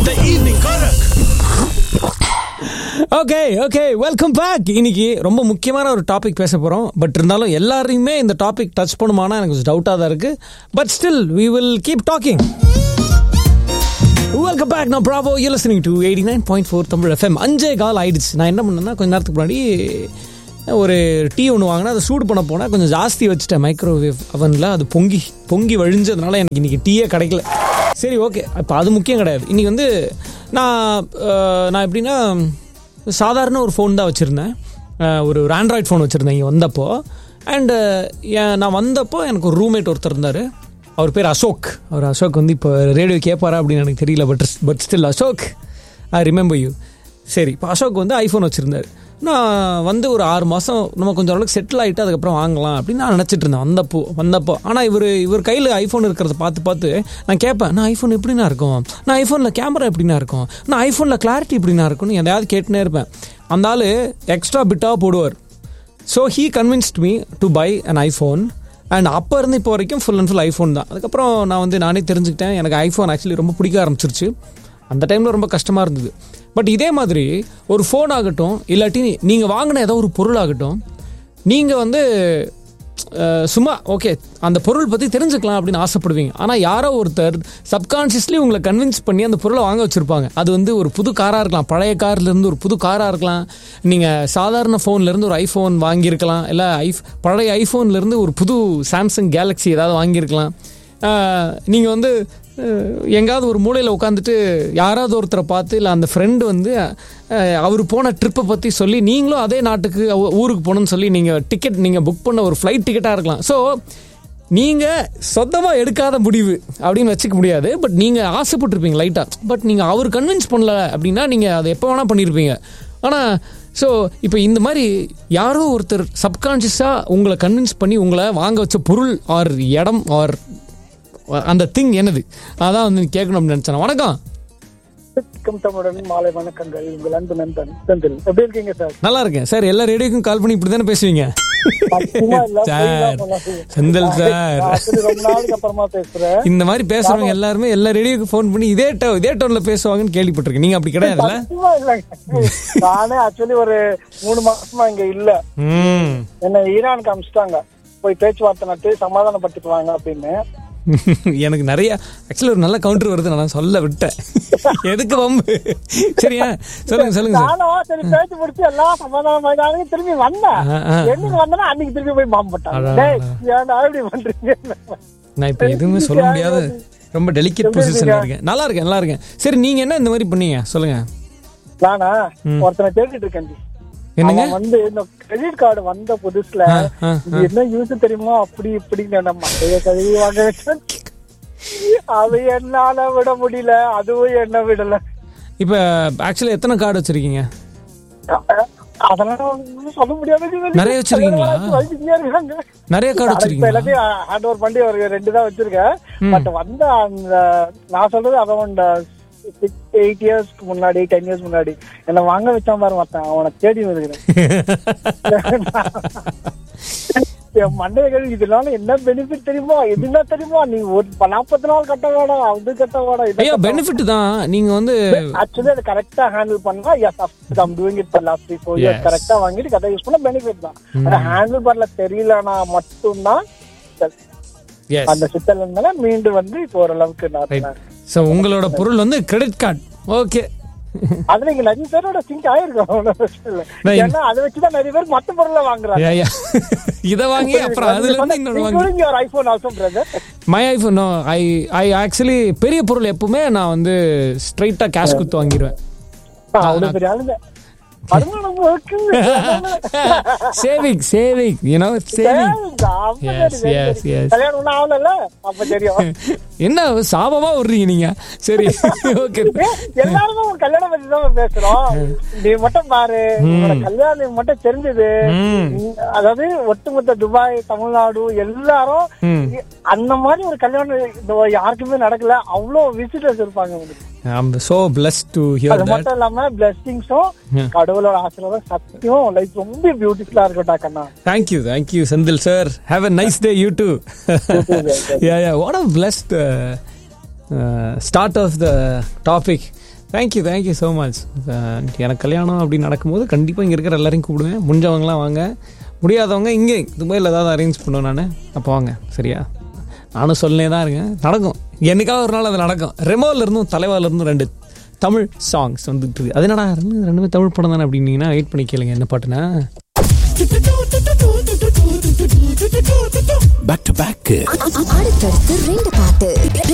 The evening Korak. Okay okay welcome back இன்னைக்கு ரொம்ப முக்கியமான ஒரு டாபிக் பேச போகிறோம் பட் இருந்தாலும் எல்லாரையுமே இந்த டாபிக் டச் பண்ணுமானா எனக்கு கொஞ்சம் டவுட்டாக தான் இருக்குது but still we will keep talking welcome back நான் Bravo you listening to eighty nine point four Tamil FM அஞ்சே கால் ஆயிடுச்சு நான் என்ன பண்ணேன்னா கொஞ்ச நேரத்துக்கு முன்னாடி ஒரு டீ ஒன்று வாங்கினா அதை சூடு பண்ண போனால் கொஞ்சம் ஜாஸ்தி வச்சுட்டேன் மைக்ரோவேவ் அவனில் அது பொங்கி பொங்கி வழிஞ்சதுனால எனக்கு இன்றைக்கி டீயே கிடைக்கல சரி ஓகே இப்போ அது முக்கியம் கிடையாது இன்றைக்கி வந்து நான் அஹ், நான் எப்படின்னா சாதாரண ஒரு ஃபோன் தான் வச்சுருந்தேன் ஒரு ஒரு ஆண்ட்ராய்ட் ஃபோன் வச்சுருந்தேன் இங்கே வந்தப்போ அண்டு நான் வந்தப்போ எனக்கு ஒரு ரூம்மேட் ஒருத்தர் இருந்தார் அவர் பேர் அசோக் அவர் அசோக் வந்து இப்போ ரேடியோ கேட்பாரா அப்படின்னு எனக்கு தெரியல but but still Ashok I remember you சரி இப்போ அசோக் வந்து ஐஃபோன் வச்சுருந்தார் நான் வந்து ஒரு ஆறு மாதம் நம்ம கொஞ்சம் அளவுக்கு செட்டில் ஆகிட்டு அதுக்கப்புறம் வாங்கலாம் அப்படின்னு நான் நினச்சிட்டு இருந்தேன் வந்தப்போ வந்தப்போ ஆனால் இவர் இவர் கையில் ஐஃபோன் இருக்கிறத பார்த்து பார்த்து நான் கேட்பேன் நான் ஐஃபோன் எப்படிண்ணா இருக்கும் நான் ஐஃபோனில் கேமரா எப்படிண்ணா இருக்கும் நான் ஐஃபோனில் கிளாரிட்டி எப்படிண்ணா இருக்கும்னு எதையாவது கேட்டுனே இருப்பேன் அந்த ஆள் எக்ஸ்ட்ரா பிட்டாக போடுவார் so he convinced me to buy an iPhone and அப்போ இருந்து இப்போ வரைக்கும் ஃபுல் அண்ட் ஃபுல் ஐஃபோன் தான் அதுக்கப்புறம் நான் வந்து நானே தெரிஞ்சுக்கிட்டேன் எனக்கு ஐஃபோன் ஆக்சுவலி ரொம்ப பிடிக்க ஆரம்பிச்சிருச்சு அந்த டைமில் ரொம்ப கஷ்டமாக இருந்தது பட் இதே மாதிரி ஒரு ஃபோன் ஆகட்டும் இல்லாட்டி நீங்கள் வாங்கின ஏதோ ஒரு பொருள் ஆகட்டும் நீங்கள் வந்து அஹ், சும்மா ஓகே அந்த பொருள் பற்றி தெரிஞ்சுக்கலாம் அப்படின்னு ஆசைப்படுவீங்க ஆனால் யாரோ ஒருத்தர் சப்கான்ஷியஸ்லி உங்களை கன்வின்ஸ் பண்ணி அந்த பொருளை வாங்க வச்சுருப்பாங்க அது வந்து ஒரு புது காராக இருக்கலாம் பழைய கார்லேருந்து ஒரு புது காராக இருக்கலாம் நீங்கள் சாதாரண ஃபோன்லேருந்து ஒரு ஐஃபோன் வாங்கியிருக்கலாம் இல்லை ஐஃப் பழைய ஐஃபோன்லேருந்து ஒரு புது சாம்சங் கேலக்ஸி ஏதாவது வாங்கியிருக்கலாம் நீங்கள் வந்து அஹ், எங்காவது ஒரு மூலையில் உட்காந்துட்டு யாராவது ஒருத்தரை பார்த்து இல்லை அந்த ஃப்ரெண்டு வந்து அஹ், அவர் போன ட்ரிப்பை பற்றி சொல்லி நீங்களும் அதே நாட்டுக்கு அவ- ஊருக்கு போகணும்னு சொல்லி நீங்கள் டிக்கெட் நீங்கள் புக் பண்ண ஒரு ஃப்ளைட் டிக்கெட்டாக இருக்கலாம் ஸோ நீங்கள் சொந்தமாக எடுக்காத முடிவு அப்படின்னு வச்சுக்க முடியாது பட் நீங்கள் ஆசைப்பட்டிருப்பீங்க லைட்டாக பட் நீங்கள் அவர் கன்வின்ஸ் பண்ணல அப்படின்னா நீங்கள் அதை எப்போ வேணால் பண்ணியிருப்பீங்க ஆனால் ஸோ இப்போ இந்த மாதிரி யாரோ ஒருத்தர் சப்கான்ஷியஸாக உங்களை கன்வின்ஸ் பண்ணி உங்களை வாங்க வச்ச பொருள் ஆர் இடம் ஆர் அந்த திங் என்னது அதான் வந்து கேட்கணும் அப்படின்னு நினச்சேன் வணக்கம் வணக்கம் தமிழன் மாலை வணக்கங்கள் உங்கள் அன்பு நண்பன் செந்தில் எப்படி இருக்கீங்க சார் நல்லா இருக்கேன் சார் எல்லா ரேடியோக்கும் கால் பண்ணி இப்படி தானே பேசுவீங்க சும்மா இல்ல, சார் பொய்தான் சொல்லாதீங்க. செந்தில் சார் நான் actually ரொம்ப நாளுக்கு அப்புறமா பேசுறேன் இந்த மாதிரி பேசுறவங்க எல்லாருமே எல்லா ரேடியோக்கு ஃபோன் பண்ணி இதே டோ இதே டோன்ல பேசுவாங்கன்னு கேள்விப்பட்டிருக்கேன் நீங்க அப்படி கிடையாதுல்ல சத்தியமா இல்லைங்க நானே ஆக்சுவலி ஒரு மூணு மாசமா இங்க இல்ல ம் என்ன ஈரானுக்கு அமிச்சிட்டாங்க போய் பேச்சுவார்த்தை நடத்தி சமாதானப்படுத்திட்டு வாங்க அப்படின்னு எனக்கு நிறைய ஆக்சுவலி ஒரு நல்ல கவுண்டர் வருது நான் சொல்ல விட்டேன் எதுக்கு வம்பு சரியா சொல்லுங்க சொல்லுங்க சார் நானும் சரி பேச்சு முடிச்சு எல்லாம் சமாதானம் ஆயிட்டாங்க திரும்பி வந்தேன் ஆ, ஆ. என்னைக்கு வந்தேன்னா அன்னைக்கு திரும்பி போய் பாம்பு போட்டாங்க அடா, டேய், ஏன்டா இப்படி பண்றீங்க நான் இப்போ எதுவுமே சொல்ல முடியாத ரொம்ப டெலிகேட் பொசிஷன்ல இருக்கேன் நல்லா இருக்கேன் நல்லா இருக்கேன் சரி நீங்க என்ன இந்த மாதிரி பண்ணீங்க சொல்லுங்க நானா ஒருத்தனை தேடிட்டு இருக்கேன் ஜி. என்னங்க அவன் வந்து இந்த கிரெடிட் கார்டு வந்த புதுசுல ஆ, ஆ, இது என்ன யூஸ் தெரியுமா அப்படி இப்படின்னு நம்ம மண்டைய கழுவி வாங்க வச்சேன். அது என்னால விட முடியல அதுவும் என்ன விடல இப்போ ஆக்சுவலி எத்தனை கார்டு வச்சிருக்கீங்க அதெல்லாம் ஒண்ணும் சொல்ல முடியாது நிறைய வச்சிருக்கீங்களா? இருக்காங்க நிறைய கார்டு இப்ப வச்சிருக்கீங்களா எல்லாத்தையும் ஹேண்ட் ஓவர் பண்ணி ஒரு ரெண்டு தான் வச்சிருக்கேன் பட் வந்த அந்த நான் சொல்றது அரௌண்ட் சிக்ஸ் எயிட் இயர்ஸ்க்கு முன்னாடி டென் இயர்ஸ் முன்னாடி என்ன வாங்க வச்சான் பாரு மத்தன் அவனை தேடி இருக்கிறேன் என் மண்டைய கழுவி இதனால என்ன பெனிஃபிட் தெரியுமா எதுனா தெரியுமா நீ ஒரு நாற்பத்தி நாள் கட்ட வேணாம் அது கட்ட வேணாம் ஐயா பெனிஃபிட் தான் நீங்க வந்து ஆக்சுவலி அதை கரெக்டா ஹேண்டில் பண்ணா yes I'm doing it for last three four years Yes. கரெக்டா வாங்கிட்டு கரெக்டா யூஸ் பண்ண பெனிஃபிட் தான் அதை ஹேண்டில் பண்ணல தெரியலனா மட்டும்தான் எஸ் அந்த சித்தல் இருந்தால மீண்டும் வந்து இப்போ ஓரளவுக்கு நார்மலா இருக்கு. ஸோ உங்களோட பொருள் வந்து கிரெடிட் கார்டு ஓகே அதுல இங்க நிறைய பேரோட சிங்க் ஆயிருக்கும் ஒண்ணும் பிரச்சனை இல்ல. நான் ஏன்னா அதை வச்சுதான் நிறைய பேர் மத்த பொருளை வாங்குறாங்க இதை வாங்கி அப்புறம் அதுல இருந்து இன்னொன்று வாங்கி including your iPhone also, brother. My iPhone I I actually பெரிய பொருள் எப்பவுமே நான் வந்து ஸ்ட்ரைட்டாக கேஷ் குத்து வாங்கிடுவேன் ஆ, அவ்வளவு பெரிய ஆளுங்க. வருமானம் இருக்கு. சேவிங் சேவிங் யூனோ சேவிங் சரிங்க, அப்ப Yes, சரி, yes, சரி. yes. கல்யாணம் ஒண்ணும் ஆகலைல்ல? அப்ப தெரியும். என்ன சாபமா விடுறீங்க நீங்க சரி ஓகே எல்லாருமே உன் கல்யாணம் பத்தி தான் பேசுறோம் நீ மட்டும் பாரு உன்னோட கல்யாணம் மட்டும் தெரிஞ்சது ம். அதாவது ஒட்டுமொத்த துபாய் தமிழ்நாடு எல்லாரும் ம். அந்த மாதிரி ஒரு கல்யாணம் இந்த யாருக்குமே நடக்கல அவ்வளவு விசிட்டர்ஸ் இருப்பாங்க உங்களுக்கு I'm so blessed to here அது தட் மட்டும் இல்லாம பிளஸிங்ஸும் கடவுளோட ஆசீர்வாதம் சத்தியம் லைஃப் ரொம்ப பியூட்டிஃபுல்லா இருக்கட்டா கண்ணா thank you thank you Senthil sir have a nice day you too yeah yeah what a blessed start of the topic thank you thank you so much எனக்கு கல்யாணம் அப்படி நடக்கும்போது கண்டிப்பாக இங்கே இருக்கிற எல்லாரையும் கூப்பிடுவேன் முடிஞ்சவங்களாம் வாங்க முடியாதவங்க இங்கே துபாயில் ஏதாவது அரேஞ்ச் பண்ணுவேன் நான் அப்போ வாங்க சரியா நானும் சொல்லினே தான் இருக்கேன் நடக்கும் என்னைக்காவது ஒரு நாள் அது நடக்கும் ரெமோல இருந்தும் தலைவால இருந்தும் ரெண்டு தமிழ் சாங்ஸ் வந்துட்டு இருக்கு அது என்னடா ரெண்டு ரெண்டுமே தமிழ் படம் தானே அப்படின்னீங்கன்னா வெயிட் பண்ணி கேளுங்க என்ன பாட்டுனா பேக் டு பேக் அடுத்தடுத்து ரெண்டு பாட்டு